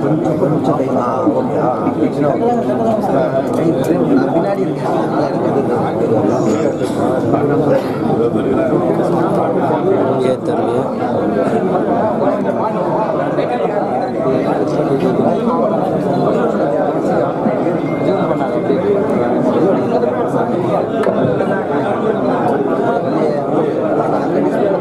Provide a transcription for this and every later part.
கொஞ்சம் கை ஆ ஓகே ஆ கை நான் பின்னாடி இருக்கேன் ये तरह அங்கே டிஸ்பிளேல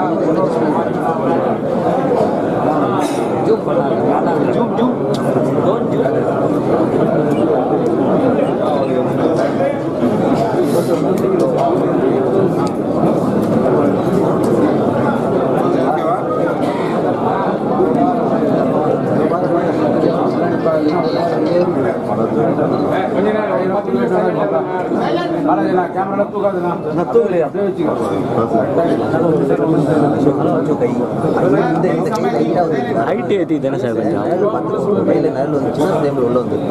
கொஞ்சம் கை இந்த இந்த கை லைட்டாக வந்து ஹைட் ஏற்றி தானே சார் கொஞ்சம் நேரில் பார்த்து கையில் நேரில் வந்துச்சுன்னா ஃப்ரேமில் உள்ள வந்து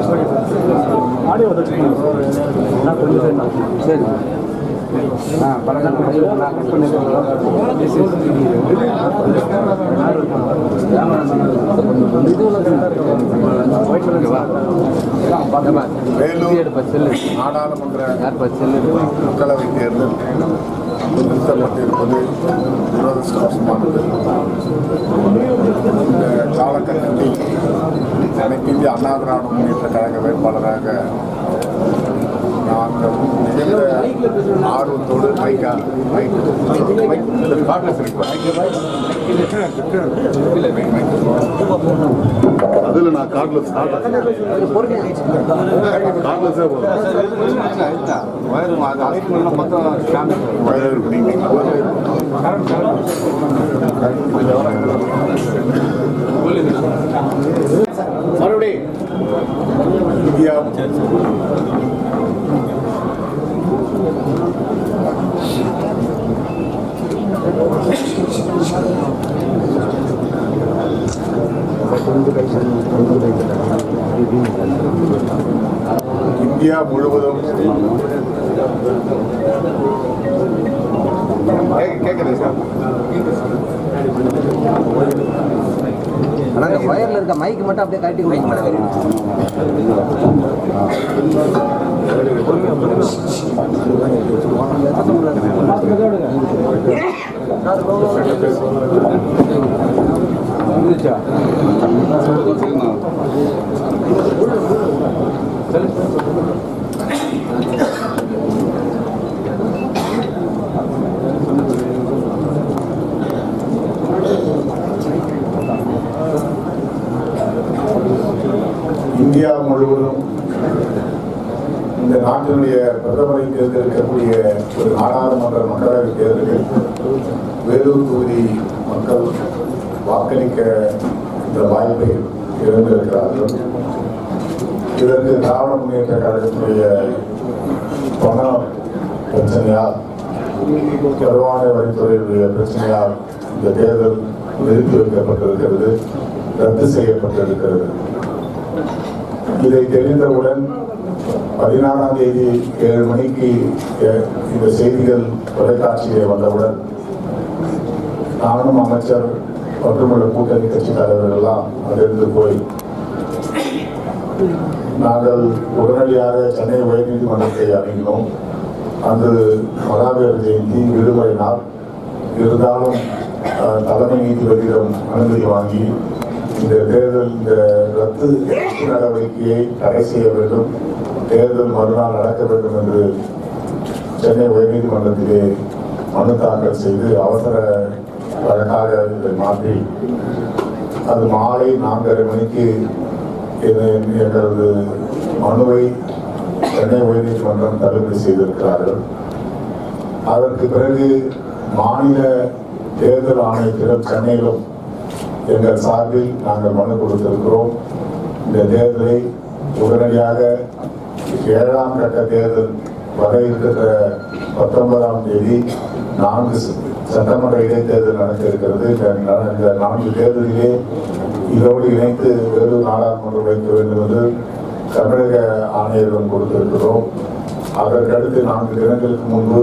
வேலூர் நாடாளுமன்ற மக்களவை தேர்தல் நிறுத்தப்பட்டிருப்பது துரதிருஷ்டவசமானது இந்த காலகட்டத்தில் அனைத்து இந்திய அண்ணா திராவிட முன்னேற்ற கழக வேட்பாளராக நாங்கள் மிகுந்த ஆர்வத்தோடு மைக்கா மைக் மைக் கார்ட்லெஸ் அதில் நான் கார்ட்லெஸ் கார்ட்லெஸ்ஸே வயர் மறுபடியும் இந்தியா இந்தியா முழுவதும் கேட்குது சார் ஆனால் அந்த ஒயரில் இருக்க மைக்கு மட்டும் அப்படியே கழட்டி கொடுக்க மாட்டேங்கிறீங்க இந்தியா முழுவதும் இந்த நாட்டினுடைய பிரதமரை தேர்ந்தெடுக்கக்கூடிய ஒரு நாடாளுமன்ற மக்களவை தேர்தலில் வேலூர் தொகுதி மக்கள் வாக்களிக்க இந்த வாய்ப்பை இழந்திருக்கிறார்கள் இதற்கு திராவிட முன்னேற்ற கழகத்தினுடைய பண பிரச்சனையால் வருமான வரித்துறையுடைய பிரச்சனையால் இந்த தேர்தல் நிறுத்தி வைக்கப்பட்டிருக்கிறது ரத்து செய்யப்பட்டிருக்கிறது இதை தெரிந்தவுடன் பதினாறாம் தேதி ஏழு மணிக்கு அஹ், இந்த செய்திகள் தொலைக்காட்சியிலே வந்தவுடன் நானும் அமைச்சர் மற்றுமுள்ள கூட்டணி கட்சி தலைவர்கள் எல்லாம் அதிர்ந்து போய் நாங்கள் உடனடியாக சென்னை உயர்நீதிமன்றத்தை அணுகினோம் அன்று மகாவீர் ஜெயந்தி விடுமுறை நாள் இருந்தாலும் அஹ், தலைமை நீதிபதியிடம் அனுமதி வாங்கி இந்த தேர்தல் இந்த ரத்து நடவடிக்கையை தடை செய்ய வேண்டும் தேர்தல் மறுநாள் நடக்க வேண்டும் என்று சென்னை உயர்நீதிமன்றத்திலே மனு தாக்கல் செய்து அவசர வழக்காக இதை மாற்றி அது மாலை நான்கரை மணிக்கு இது எங்களது மனுவை சென்னை உயர்நீதிமன்றம் தள்ளுபடி செய்திருக்கிறார்கள் அதற்கு பிறகு மாநில தேர்தல் ஆணையத்திடம் சென்னையிலும் எங்கள் சார்பில் நாங்கள் மனு கொடுத்திருக்கிறோம் இந்த தேர்தலை உடனடியாக ஏழாம் கட்ட தேர்தல் வர இருக்கிற பத்தொன்பதாம் தேதி நான்கு ச- சட்டமன்ற இடைத்தேர்தல் நடக்க இருக்கிறது இந்த நா- இந்த நான்கு தேர்தலிலே இதோடு இணைத்து வேலூர் நாடாளுமன்றம் வைக்க வேண்டும் என்று தமிழக ஆணையரிடம் கொடுத்திருக்கிறோம் அதற்கடுத்து நான்கு தினங்களுக்கு முன்பு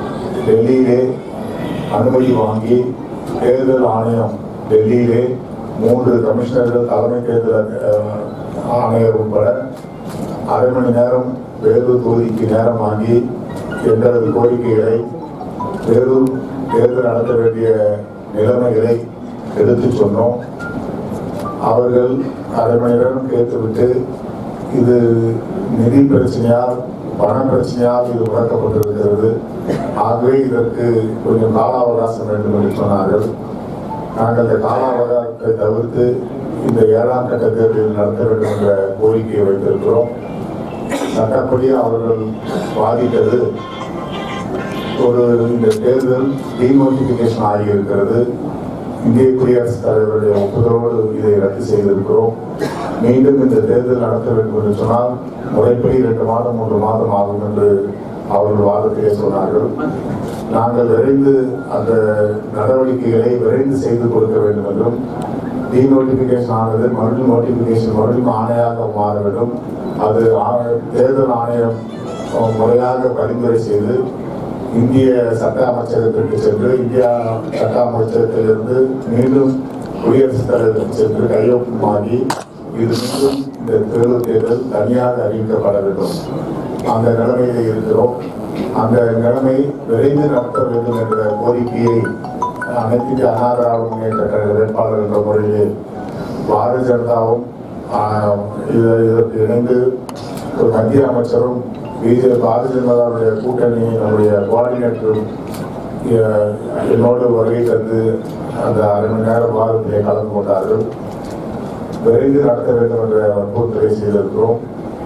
டெல்லியிலே அனுமதி வாங்கி தேர்தல் ஆணையம் டெல்லியிலே மூன்று கமிஷனர்கள் தலைமை தேர்தல் அஹ், ஆணையர் உட்பட அரை மணி நேரம் வேலூர் தொகுதிக்கு நேரம் வாங்கி எங்களது கோரிக்கைகளை வேலூர் தேர்தல் நடத்த வேண்டிய நிலைமைகளை எடுத்துச் சொன்னோம் அவர்கள் அரை மணி நேரம் கேட்டுவிட்டு இது நிதி பிரச்சனையால் பண பிரச்சனையால் இது முடக்கப்பட்டிருக்கிறது ஆகவே இதற்கு கொஞ்சம் கால அவகாசம் வேண்டும் என்று சொன்னார்கள் நாங்கள் இந்த கால அவகாசத்தை தவிர்த்து இந்த ஏழாம் கட்ட தேர்தலில் நடத்த வேண்டும் என்ற கோரிக்கையை வைத்திருக்கிறோம் சட்டப்படி அவர்கள் வாதிட்டது ஒரு இந்த தேர்தல் டிநோட்டிபிகேஷன் ஆகியிருக்கிறது இந்திய குடியரசுத் தலைவருடைய ஒப்புதலோடு இதை ரத்து செய்திருக்கிறோம் மீண்டும் இந்த தேர்தல் நடத்த வேண்டும் என்று சொன்னால் முறைப்படி இரண்டு மாதம் மூன்று மாதம் ஆகும் என்று அவர்கள் வாதத்திலே சொன்னார்கள் நாங்கள் விரைந்து அந்த நடவடிக்கைகளை விரைந்து செய்து கொடுக்க வேண்டும் என்றும் டிநோட்டிபிகேஷன் ஆனது மறுபடியும் நோட்டிபிகேஷன் மறுபடியும் ஆணையாக மாற வேண்டும் அது ஆ- தேர்தல் ஆணையம் அஹ், முறையாக பரிந்துரை செய்து இந்திய சட்ட அமைச்சகத்திற்கு சென்று இந்தியா சட்ட அமைச்சகத்திலிருந்து மீண்டும் குடியரசுத் தலைவருக்கு சென்று கையொப்பமாகி இது மீண்டும் இந்த தேர்தல் தேர்தல் தனியாக அறிவிக்கப்பட வேண்டும் அந்த நிலைமையில இருக்கிறோம் அந்த நிலைமை விரைந்து நடத்த வேண்டும் என்ற கோரிக்கையை அனைத்து இந்திய அண்ணா திராவிட முன்னேற்ற கழக வேட்பாளர் என்ற முறையிலே பாரதிய ஜனதாவும் ஆஹ், இது- இதற்கு இணைந்து ஒரு மத்திய அமைச்சரும் பிஜேபி பாரதிய ஜனதாவுடைய கூட்டணி நம்முடைய கோஆர்டினேட்டரும் எ- என்னோடு வருகை தந்து அந்த அரை மணி நேர வாதத்திலே கலந்து கொண்டார்கள் விரைந்து நடத்த வேண்டும் என்ற வற்புறுத்தலை செய்திருக்கிறோம்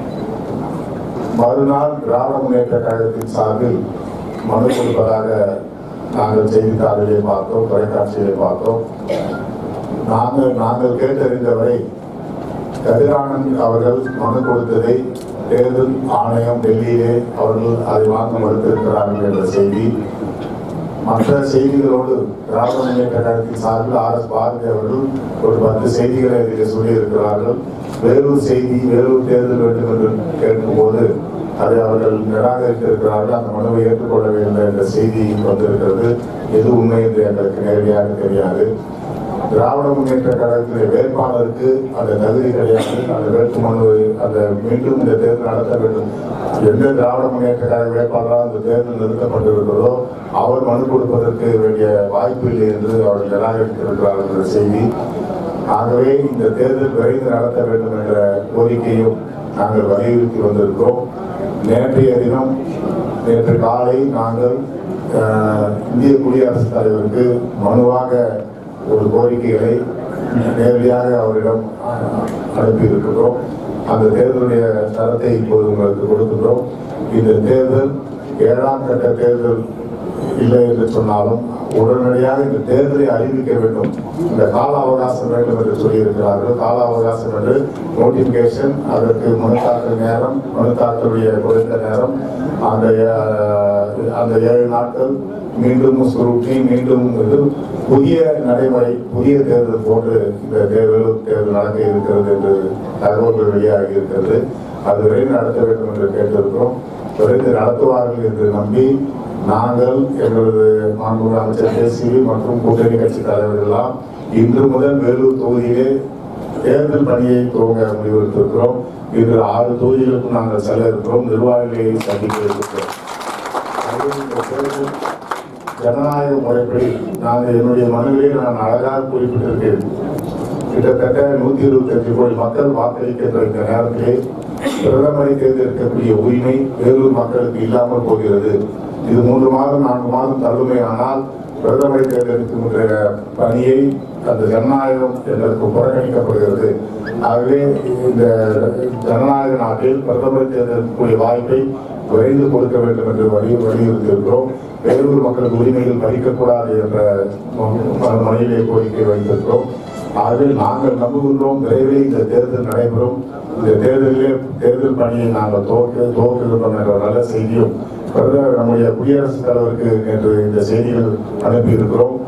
மறுநாள் திராவிட முன்னேற்ற கழகத்தின் சார்பில் மனு கொடுப்பதாக நாங்கள் செய்தித்தாளிலே பார்த்தோம் தொலைக்காட்சியிலே பார்த்தோம் நாங்கள் நாங்கள் கேட்டறிந்தவரை கதிரானந்த் அவர்கள் மனு கொடுத்ததை தேர்தல் ஆணையம் டெல்லியிலே அவர்கள் அதை வாங்க மறுத்திருக்கிறார்கள் என்ற செய்தி மற்ற செய்திகளோடு திராவிட முன்னேற்ற கழகத்தின் சார்பில் ஆர் எஸ் பாரதி அவர்கள் ஒரு பத்து செய்திகளை இதில் சொல்லியிருக்கிறார்கள் வேலூர் செய்தி வேலூர் தேர்தல் வேண்டும் என்று கேட்கும்போது அதை அவர்கள் நிராகரித்திருக்கிறார்கள் அந்த மனுவை ஏற்றுக்கொள்ளவில்லை என்ற செய்தி வந்திருக்கிறது எது உண்மை என்று எங்களுக்கு நேரடியாக தெரியாது திராவிட முன்னேற்ற கழகத்திலே வேட்பாளருக்கு அந்த தகுதி கிடையாது அந்த வேட்புமனு அந்த மீண்டும் இந்த தேர்தல் நடத்த வேண்டும் எந்த திராவிட முன்னேற்ற கழக வேட்பாளராக இந்த தேர்தல் நிறுத்தப்பட்டிருக்கிறதோ அவர் மனு கொடுப்பதற்கு வேண்டிய வாய்ப்பு இல்லை என்று அவர்கள் நிராகரித்திருக்கிறார்கள் என்ற செய்தி ஆகவே இந்த தேர்தல் விரைந்து நடத்த வேண்டும் என்ற கோரிக்கையும் நாங்கள் வலியுறுத்தி வந்திருக்கிறோம் நேற்றைய தினம் நேற்று காலை நாங்கள் அஹ், இந்திய குடியரசுத் தலைவருக்கு மனுவாக ஒரு கோரிக்கைகளை நேரடியாக அவரிடம் அஹ், அனுப்பியிருக்கிறோம் அந்த தேர்தலுடைய தரத்தை இப்போது உங்களுக்கு கொடுக்கின்றோம் இந்த தேர்தல் ஏழாம் கட்ட தேர்தல் இல்லை என்று சொன்னாலும் உடனடியாக இந்த தேர்தலை அறிவிக்க வேண்டும் இந்த கால அவகாசம் வேண்டும் என்று சொல்லியிருக்கிறார்கள் கால அவகாசம் என்று நோட்டிபிகேஷன் அதற்கு மனு தாக்கல் நேரம் மனு தாக்கலுடைய குறைந்த நேரம் அந்த அஹ், அந்த ஏழு நாட்கள் மீண்டும் சுருட்டி மீண்டும் இது புதிய நடைமுறை புதிய தேர்தல் போன்று இந்த தேர்தல் தேர்தல் நடக்க இருக்கிறது என்று தகவல்கள் வெளியாகி இருக்கிறது அது விரைந்து நடத்த வேண்டும் என்று கேட்டிருக்கிறோம் விரைந்து நடத்துவார்கள் என்று நம்பி நாங்கள் எங்களது மாண்புமிகு அமைச்சர் கேசிவி மற்றும் கூட்டணி கட்சி தலைவர்கள் எல்லாம் இன்று முதல் வேலூர் தொகுதியிலே தேர்தல் பணியை துவங்க முடிவெடுத்திருக்கிறோம் இன்று ஆறு தொகுதிகளுக்கும் நாங்கள் செல்ல இருக்கிறோம் நிர்வாகிகளை சந்திக்க இருக்கிறோம் அது இந்த தேர்தல் ஜனநாயக முறைப்படி நாங்கள் என்னுடைய மனுவிலே நான் அழகாக குறிப்பிட்டிருக்கேன் கிட்டத்தட்ட நூத்தி இருபத்தஞ்சு கோடி மக்கள் வாக்களிக்கின்ற இந்த நேரத்திலே பிரதமரை தேர்ந்தெடுக்கக்கூடிய உரிமை வேலூர் மக்களுக்கு இல்லாமல் போகிறது இது மூன்று மாதம் நான்கு மாதம் தள்ளுமை ஆனால் பிரதமரை தேர்ந்தெடுக்கின்ற பணியை அந்த ஜனநாயகம் எங்களுக்கு புறக்கணிக்கப்படுகிறது ஆகவே இந்த ஜனநாயக நாட்டில் பிரதமரை தேர்ந்தெடுக்கக்கூடிய வாய்ப்பை விரைந்து கொடுக்க வேண்டும் என்று வலி வலியுறுத்தியிருக்கிறோம் வேலூர் மக்களுக்கு உரிமைகள் பறிக்கக்கூடாது என்ற ம- மனையிலே கோரிக்கை வைத்திருக்கிறோம் ஆகவே நாங்கள் நம்புகின்றோம் விரைவில் இந்த தேர்தல் நடைபெறும் இந்த தேர்தலிலே தேர்தல் பணியை நாங்கள் துவக்க துவக்குகின்றோம் என்ற நல்ல செய்தியும் பிரதமர் நம்முடைய குடியரசுத் தலைவருக்கு நேற்று இந்த செய்திகள் அனுப்பியிருக்கிறோம்